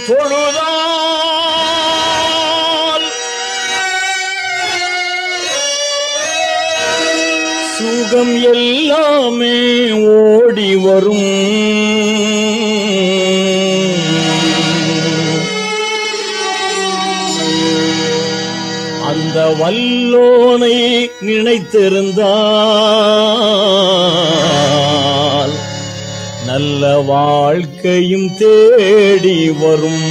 தொழுதால் சுகம் எல்லாமே ஓடி வரும் அந்த வல்லோனை நினைத்திருந்தால் நல்ல வாழ்க்கையும் தேடி வரும்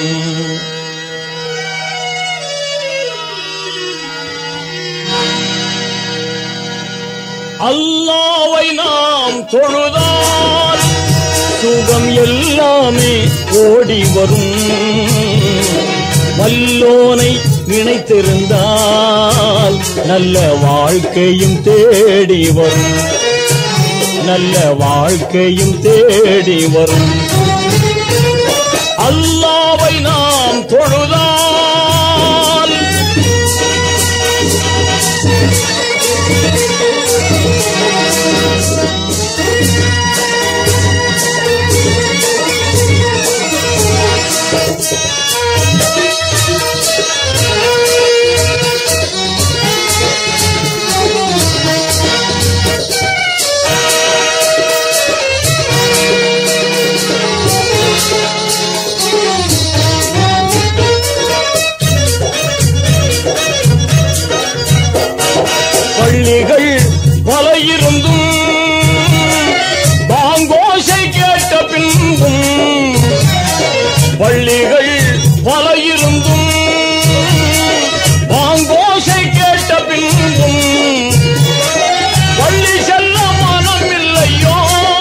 அல்லாவை நாம் தொழுதால் சுகம் எல்லாமே ஓடி வரும் வல்லோனை நினைத்திருந்தால் நல்ல வாழ்க்கையும் தேடி வரும் நல்ல வாழ்க்கையும் தேடி வரும் அல்லாவை நாம் தொழுதால் பள்ளிகள் பல இருந்தும் பாங்கோசை கேட்ட பின்பும் பள்ளிகள் பல இருந்தும் பாங்கோசை கேட்ட பின்பும் பள்ளி செல்ல மனம் இல்லையோ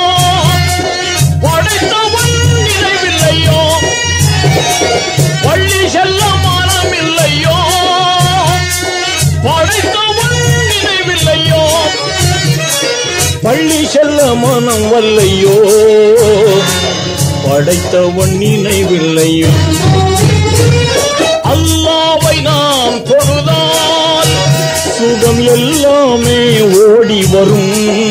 படைத்தவன் நினைவில்லையோ பள்ளி செல்ல மனம் இல்லையோ படைத்தவன் நினைவில்லையோ பள்ளி செல்ல மனம் வல்லையோ படைத்தவன் நினைவில்லையோ அல்லாவை நாம் தொழுதால் சுகம் எல்லாமே ஓடி வரும்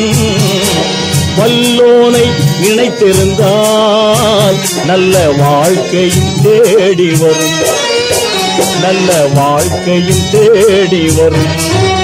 வல்லோனை நினைத்திருந்தால் நல்ல வாழ்க்கையும் தேடி வரும் நல்ல வாழ்க்கையும் தேடி வரும்